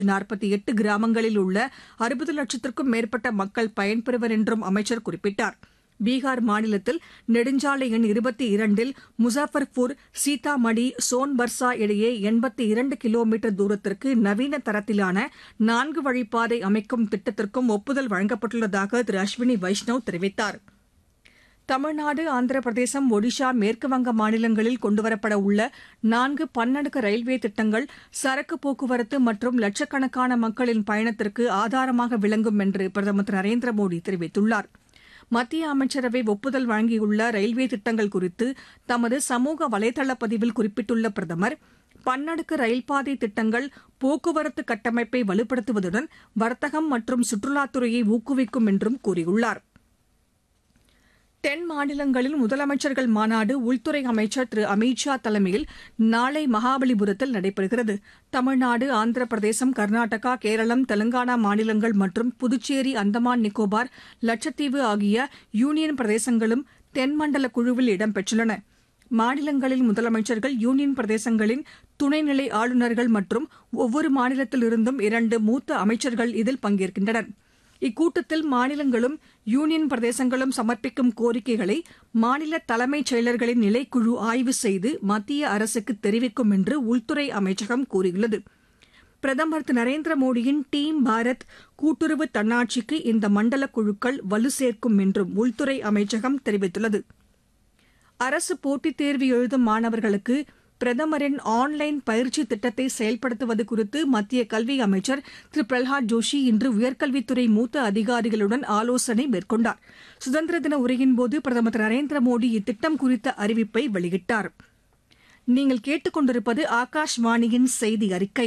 நாற்பத்தி எட்டு கிராமங்களில் உள்ள அறுபது லட்சத்திற்கும் மேற்பட்ட மக்கள் பயன்பெறுவர் என்றும் அமைச்சர் குறிப்பிட்டார் பீகார் மாநிலத்தில் நெடுஞ்சாலை எண் இருபத்தி இரண்டில் முசாஃபர்பூர் சீதாமடி சோன்பர்சா இடையே எண்பத்தி இரண்டு கிலோமீட்டர் தூரத்திற்கு நவீன தரத்திலான நான்கு வழிப்பாதை அமைக்கும் திட்டத்திற்கும் ஒப்புதல் வழங்கப்பட்டுள்ளதாக திரு அஸ்வினி வைஷ்ணவ் தெரிவித்தார் தமிழ்நாடு ஆந்திர பிரதேசம் ஒடிஷா மேற்குவங்க மாநிலங்களில் கொண்டுவரப்பட உள்ள நான்கு பன்னடுக்கு ரயில்வே திட்டங்கள் சரக்கு போக்குவரத்து மற்றும் லட்சக்கணக்கான மக்களின் பயணத்திற்கு ஆதாரமாக விளங்கும் என்று பிரதமர் திரு நரேந்திர மோடி தெரிவித்துள்ளார் மத்திய அமைச்சரவை ஒப்புதல் வழங்கியுள்ள ரயில்வே திட்டங்கள் குறித்து தமது சமூக வலைதள பதிவில் குறிப்பிட்டுள்ள பிரதமர் பன்னடுக்கு ரயில்பாதை திட்டங்கள் போக்குவரத்து கட்டமைப்பை வலுப்படுத்துவதுடன் வர்த்தகம் மற்றும் சுற்றுலாத்துறையை ஊக்குவிக்கும் என்றும் கூறியுள்ளார் தென் மாநிலங்களில் முதலமைச்சர்கள் மாநாடு உள்துறை அமைச்சர் திரு அமித் ஷா தலைமையில் நாளை மகாபலிபுரத்தில் நடைபெறுகிறது தமிழ்நாடு ஆந்திர பிரதேசம் கர்நாடகா கேரளம் தெலங்கானா மாநிலங்கள் மற்றும் புதுச்சேரி அந்தமான் நிக்கோபார் லட்சத்தீவு ஆகிய யூனியன் பிரதேசங்களும் தென்மண்டல குழுவில் இடம்பெற்றுள்ளன மாநிலங்களின் முதலமைச்சர்கள் யூனியன் பிரதேசங்களின் துணைநிலை ஆளுநர்கள் மற்றும் ஒவ்வொரு மாநிலத்திலிருந்தும் இரண்டு மூத்த அமைச்சர்கள் இதில் பங்கேற்கின்றனர் இக்கூட்டத்தில் மாநிலங்களும் யூனியன் பிரதேசங்களும் சமர்ப்பிக்கும் கோரிக்கைகளை மாநில தலைமைச் செயலர்களின் நிலைக்குழு ஆய்வு செய்து மத்திய அரசுக்கு தெரிவிக்கும் என்று உள்துறை அமைச்சகம் கூறியுள்ளது பிரதமர் திரு நரேந்திர மோடியின் டீம் பாரத் கூட்டுறவு தன்னாட்சிக்கு இந்த மண்டல குழுக்கள் வலு சேர்க்கும் என்றும் உள்துறை அமைச்சகம் தெரிவித்துள்ளது அரசு போட்டித் தேர்வு எழுதும் மாணவர்களுக்கு பிரதமரின் ஆன்லைன் பயிற்சி திட்டத்தை செயல்படுத்துவது குறித்து மத்திய கல்வி அமைச்சர் திரு பிரல்ஹாத் ஜோஷி இன்று உயர்கல்வித்துறை மூத்த அதிகாரிகளுடன் ஆலோசனை மேற்கொண்டார் சுதந்திர தின உரையின்போது பிரதமர் திரு நரேந்திர மோடி இத்திட்டம் குறித்த அறிவிப்பை வெளியிட்டார் நீங்கள் கேட்டுக்கொண்டிருப்பது ஆகாஷ்வாணியின் செய்தி அறிக்கை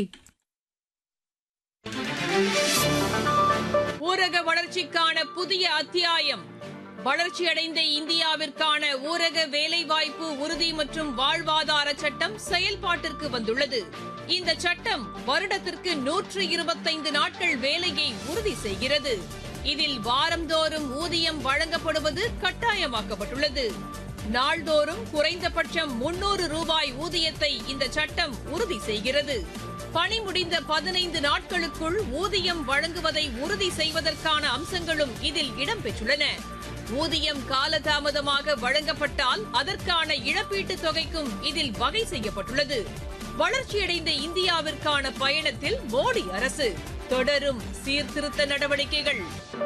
ஊரக வளர்ச்சிக்கான புதிய அத்தியாயம் வளர்ச்சியடைந்த இந்தியாவிற்கான ஊரக வேலைவாய்ப்பு உறுதி மற்றும் வாழ்வாதார சட்டம் செயல்பாட்டிற்கு வந்துள்ளது இந்த சட்டம் வருடத்திற்கு நூற்று இருபத்தைந்து நாட்கள் வேலையை உறுதி செய்கிறது இதில் வாரந்தோறும் ஊதியம் வழங்கப்படுவது கட்டாயமாக்கப்பட்டுள்ளது நாள்தோறும் குறைந்தபட்சம் முன்னூறு ரூபாய் ஊதியத்தை இந்த சட்டம் உறுதி செய்கிறது பணி முடிந்த பதினைந்து நாட்களுக்குள் ஊதியம் வழங்குவதை உறுதி செய்வதற்கான அம்சங்களும் இதில் இடம்பெற்றுள்ளன ஊதியம் காலதாமதமாக வழங்கப்பட்டால் அதற்கான இழப்பீட்டுத் தொகைக்கும் இதில் வகை செய்யப்பட்டுள்ளது வளர்ச்சியடைந்த இந்தியாவிற்கான பயணத்தில் மோடி அரசு தொடரும் சீர்திருத்த நடவடிக்கைகள்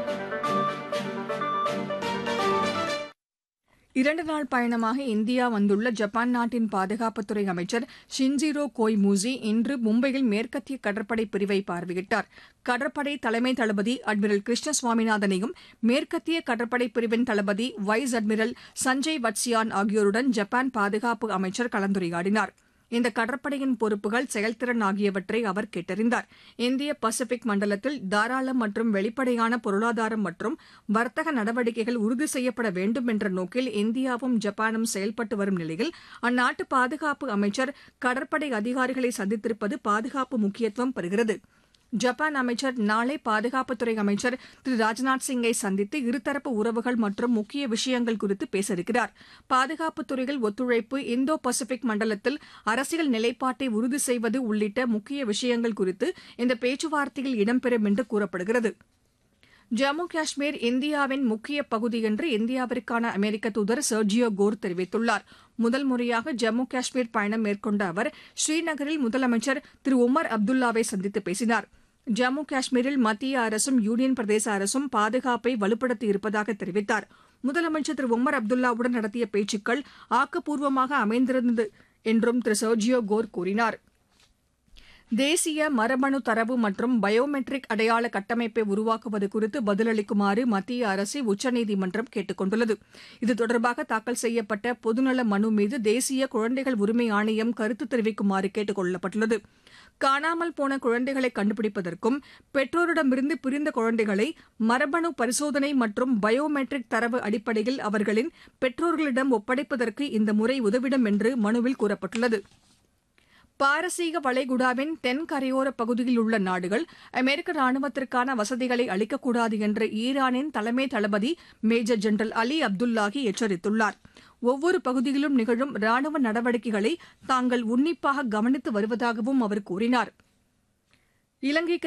இரண்டு நாள் பயணமாக இந்தியா வந்துள்ள ஜப்பான் நாட்டின் பாதுகாப்புத்துறை அமைச்சர் ஷின்ஜிரோ கோய்மூசி இன்று மும்பையில் மேற்கத்திய கடற்படை பிரிவை பார்வையிட்டார் கடற்படை தலைமை தளபதி அட்மிரல் கிருஷ்ண சுவாமிநாதனையும் மேற்கத்திய கடற்படை பிரிவின் தளபதி வைஸ் அட்மிரல் சஞ்சய் வத்சியான் ஆகியோருடன் ஜப்பான் பாதுகாப்பு அமைச்சர் கலந்துரையாடினார் இந்த கடற்படையின் பொறுப்புகள் செயல்திறன் ஆகியவற்றை அவர் கேட்டறிந்தார் இந்திய பசிபிக் மண்டலத்தில் தாராள மற்றும் வெளிப்படையான பொருளாதாரம் மற்றும் வர்த்தக நடவடிக்கைகள் உறுதி செய்யப்பட வேண்டும் என்ற நோக்கில் இந்தியாவும் ஜப்பானும் செயல்பட்டு வரும் நிலையில் அந்நாட்டு பாதுகாப்பு அமைச்சர் கடற்படை அதிகாரிகளை சந்தித்திருப்பது பாதுகாப்பு முக்கியத்துவம் பெறுகிறது ஜப்பான் அமைச்சர் நாளை பாதுகாப்புத்துறை அமைச்சர் திரு ராஜ்நாத் சிங்கை சந்தித்து இருதரப்பு உறவுகள் மற்றும் முக்கிய விஷயங்கள் குறித்து பேச இருக்கிறார் பாதுகாப்புத் துறையில் ஒத்துழைப்பு இந்தோ பசிபிக் மண்டலத்தில் அரசியல் நிலைப்பாட்டை உறுதி செய்வது உள்ளிட்ட முக்கிய விஷயங்கள் குறித்து இந்த பேச்சுவார்த்தையில் இடம்பெறும் என்று கூறப்படுகிறது ஜம்மு காஷ்மீர் இந்தியாவின் முக்கிய பகுதி என்று இந்தியாவிற்கான அமெரிக்க தூதர் சர்ஜியோ கோர் தெரிவித்துள்ளார் முதல் முறையாக ஜம்மு காஷ்மீர் பயணம் மேற்கொண்ட அவர் ஸ்ரீநகரில் முதலமைச்சர் திரு உமர் அப்துல்லாவை சந்தித்து பேசினார் ஜம்மு காஷ்மீரில் மத்திய அரசும் யூனியன் பிரதேச அரசும் பாதுகாப்பை வலுப்படுத்தி இருப்பதாக தெரிவித்தார் முதலமைச்சர் திரு உமர் அப்துல்லாவுடன் நடத்திய பேச்சுக்கள் ஆக்கப்பூர்வமாக அமைந்திருந்தது என்றும் திரு சர்ஜியோ கோர் கூறினார் தேசிய மரபணு தரவு மற்றும் பயோமெட்ரிக் அடையாள கட்டமைப்பை உருவாக்குவது குறித்து பதிலளிக்குமாறு மத்திய அரசை உச்சநீதிமன்றம் கேட்டுக் கொண்டுள்ளது இது தொடர்பாக தாக்கல் செய்யப்பட்ட பொதுநல மனு மீது தேசிய குழந்தைகள் உரிமை ஆணையம் கருத்து தெரிவிக்குமாறு கேட்டுக் கொள்ளப்பட்டுள்ளது காணாமல் போன குழந்தைகளை கண்டுபிடிப்பதற்கும் பெற்றோரிடமிருந்து பிரிந்த குழந்தைகளை மரபணு பரிசோதனை மற்றும் பயோமெட்ரிக் தரவு அடிப்படையில் அவர்களின் பெற்றோர்களிடம் ஒப்படைப்பதற்கு இந்த முறை உதவிடும் என்று மனுவில் கூறப்பட்டுள்ளது பாரசீக வளைகுடாவின் தென் கரையோர பகுதியில் உள்ள நாடுகள் அமெரிக்க ராணுவத்திற்கான வசதிகளை அளிக்கக்கூடாது என்று ஈரானின் தலைமை தளபதி மேஜர் ஜெனரல் அலி அப்துல்லாஹி எச்சரித்துள்ளார் ஒவ்வொரு பகுதியிலும் நிகழும் ராணுவ நடவடிக்கைகளை தாங்கள் உன்னிப்பாக கவனித்து வருவதாகவும் அவர் கூறினார் இலங்கைக்கு